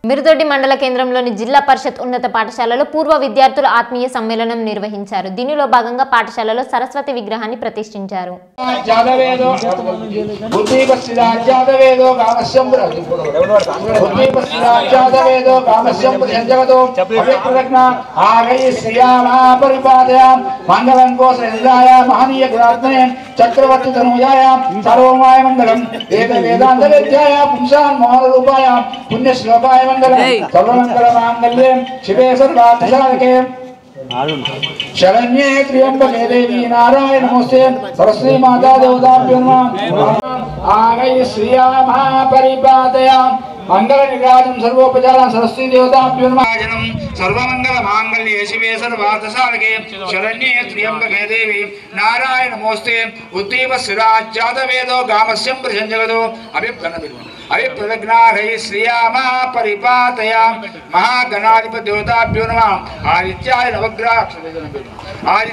మిరుదొడ్డి మండల కేంద్రంలోని జిల్లా పరిషత్ ఉన్నత పాఠశాలలో పూర్వ విద్యార్థుల ఆత్మీయ సమ్మేళనం నిర్వహించారు దీనిలో భాగంగా పాఠశాలలో సరస్వతి విగ్రహాన్ని ప్రతిష్ఠించారు జాతవేదో బుద్ధిపశ్చిదాచాతవేదో కామస్యం బుద్ధిపశ్చిదాచాతవేదో కామస్యం జగతో అవ్యప్రజ్ఞ ఆగై శ్రియామా పరిపాదయ మంగళం కోసరాయ మహనీయ గుణాత్మనే చక్రవర్తి తనూజాయ సర్వమాయ మంగళం వేద వేదాంత విద్యాయ పుంసాన్ మోహన రూపాయ పుణ్య శ్లోకాయ మంగళం సర్వమంగళ మాంగళ్యే శివే సర్వార్థసాధకే శరణ్యే త్ర్యంబకే దేవి నారాయణ నమస్తే సరస్వతి మాతా దేవతాభ్యో నమః ఆగై శ్రీయామా పరిపాదయా మంగళ నిరాజం సర్వోపచారం సరస్వతి దేవతాభ్యో నమః సర్వమంగళ మాంగళ్యే శివే సర్వార్థసాధకే శరణ్యే త్ర్యంబకే దేవి నారాయణ నమోస్తే ఉద్దీప శిరాజాత వేదో గామస్యం ప్రజంజగదో అభిప్రణవి అభిప్రదగ్నాహై శ్రీయామా పరిపాతయా మహాగణాధిపతి దేవతాభ్యో నమ ఆదిత్యాయ నవగ్రహ ఆది